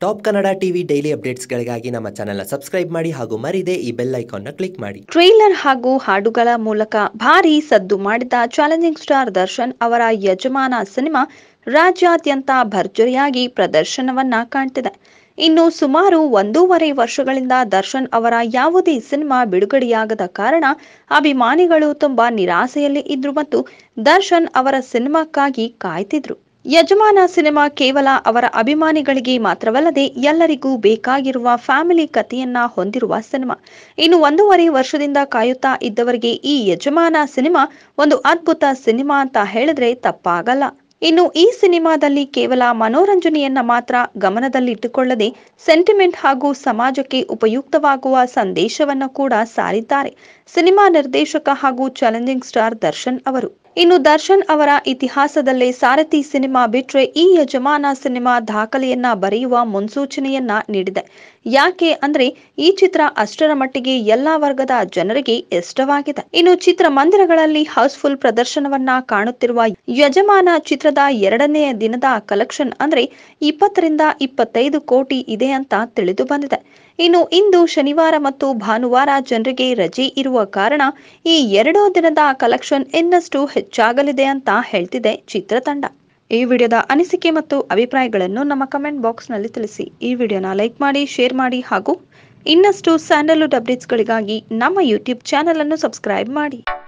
top Kannada TV daily ಅಪ್ಡೇಟ್ಸ್ಗಳಿಗಾಗಿ ನಮ್ಮ ಚಾನೆಲ್ನ ಸಬ್ಸ್ಕ್ರೈಬ್ ಮಾಡಿ ಹಾಗೂ ಮರಿದೆ ಈ ಬೆಲ್ ಐಕಾನ್ನ ಕ್ಲಿಕ್ ಮಾಡಿ ಟ್ರೇಲರ್ ಹಾಗೂ ಹಾಡುಗಳ ಮೂಲಕ ಭಾರೀ ಸದ್ದು ಮಾಡಿದ ಚಾಲೆಂಜಿಂಗ್ ಸ್ಟಾರ್ ದರ್ಶನ್ ಅವರ ಯಜಮಾನ ಸಿನಿಮಾ ರಾಜ್ಯಾದ್ಯಂತ ಭರ್ಜರಿಯಾಗಿ ಪ್ರದರ್ಶನವನ್ನ ಕಾಣ್ತಿದೆ ಇನ್ನು ಸುಮಾರು ಒಂದೂವರೆ ವರ್ಷಗಳಿಂದ ದರ್ಶನ್ ಅವರ ಯಾವುದೇ ಸಿನಿಮಾ ಬಿಡುಗಡೆಯಾಗದ ಕಾರಣ ಅಭಿಮಾನಿಗಳು ತುಂಬಾ ನಿರಾಸೆಯಲ್ಲಿ ಇದ್ರು ಮತ್ತು ದರ್ಶನ್ ಅವರ ಸಿನಿಮಾಕ್ಕಾಗಿ ಕಾಯ್ತಿದ್ರು ಯಜಮಾನ ಸಿನಿಮಾ ಕೇವಲ ಅವರ ಅಭಿಮಾನಿಗಳಿಗೆ ಮಾತ್ರವಲ್ಲದೆ ಎಲ್ಲರಿಗೂ ಬೇಕಾಗಿರುವ ಫ್ಯಾಮಿಲಿ ಕಥೆಯನ್ನ ಹೊಂದಿರುವ ಸಿನಿಮಾ ಇನ್ನು ಒಂದೂವರೆ ವರ್ಷದಿಂದ ಕಾಯುತ್ತಾ ಇದ್ದವರಿಗೆ ಈ ಯಜಮಾನ ಸಿನಿಮಾ ಒಂದು ಅದ್ಭುತ ಸಿನಿಮಾ ಅಂತ ಹೇಳಿದ್ರೆ ತಪ್ಪಾಗಲ್ಲ ಇನ್ನು ಈ ಸಿನಿಮಾದಲ್ಲಿ ಕೇವಲ ಮನೋರಂಜನೆಯನ್ನ ಮಾತ್ರ ಗಮನದಲ್ಲಿಟ್ಟುಕೊಳ್ಳದೆ ಸೆಂಟಿಮೆಂಟ್ ಹಾಗೂ ಸಮಾಜಕ್ಕೆ ಉಪಯುಕ್ತವಾಗುವ ಸಂದೇಶವನ್ನು ಕೂಡ ಸಾರಿದ್ದಾರೆ ಸಿನಿಮಾ ನಿರ್ದೇಶಕ ಹಾಗೂ ಚಾಲೆಂಜಿಂಗ್ ಸ್ಟಾರ್ ದರ್ಶನ್ ಅವರು ಇನ್ನು ದರ್ಶನ್ ಅವರ ಇತಿಹಾಸದಲ್ಲೇ ಸಾರಥಿ ಸಿನಿಮಾ ಬಿಟ್ರೆ ಈ ಯಜಮಾನ ಸಿನಿಮಾ ದಾಖಲೆಯನ್ನ ಬರೆಯುವ ಮುನ್ಸೂಚನೆಯನ್ನ ನೀಡಿದೆ ಯಾಕೆ ಅಂದ್ರೆ ಈ ಚಿತ್ರ ಅಷ್ಟರ ಮಟ್ಟಿಗೆ ಎಲ್ಲಾ ವರ್ಗದ ಜನರಿಗೆ ಇಷ್ಟವಾಗಿದೆ ಇನ್ನು ಚಿತ್ರಮಂದಿರಗಳಲ್ಲಿ ಹೌಸ್ಫುಲ್ ಪ್ರದರ್ಶನವನ್ನ ಕಾಣುತ್ತಿರುವ ಯಜಮಾನ ಚಿತ್ರದ ಎರಡನೇ ದಿನದ ಕಲೆಕ್ಷನ್ ಅಂದ್ರೆ ಇಪ್ಪತ್ತರಿಂದ ಇಪ್ಪತ್ತೈದು ಕೋಟಿ ಇದೆ ಅಂತ ತಿಳಿದು ಬಂದಿದೆ ಇನ್ನು ಇಂದು ಶನಿವಾರ ಮತ್ತು ಭಾನುವಾರ ಜನರಿಗೆ ರಜೆ ಇರುವ ಕಾರಣ ಈ ಎರಡೂ ದಿನದ ಕಲೆಕ್ಷನ್ ಇನ್ನಷ್ಟು ಹೆಚ್ಚಾಗಲಿದೆ ಅಂತ ಹೇಳ್ತಿದೆ ಚಿತ್ರತಂಡ ಈ ವಿಡಿಯೋದ ಅನಿಸಿಕೆ ಮತ್ತು ಅಭಿಪ್ರಾಯಗಳನ್ನು ನಮ್ಮ ಕಮೆಂಟ್ ಬಾಕ್ಸ್ನಲ್ಲಿ ತಿಳಿಸಿ ಈ ವಿಡಿಯೋನ ಲೈಕ್ ಮಾಡಿ ಶೇರ್ ಮಾಡಿ ಹಾಗೂ ಇನ್ನಷ್ಟು ಸ್ಯಾಂಡಲ್ವುಡ್ ಅಪ್ಡೇಟ್ಸ್ಗಳಿಗಾಗಿ ನಮ್ಮ ಯೂಟ್ಯೂಬ್ ಚಾನೆಲ್ ಅನ್ನು ಸಬ್ಸ್ಕ್ರೈಬ್ ಮಾಡಿ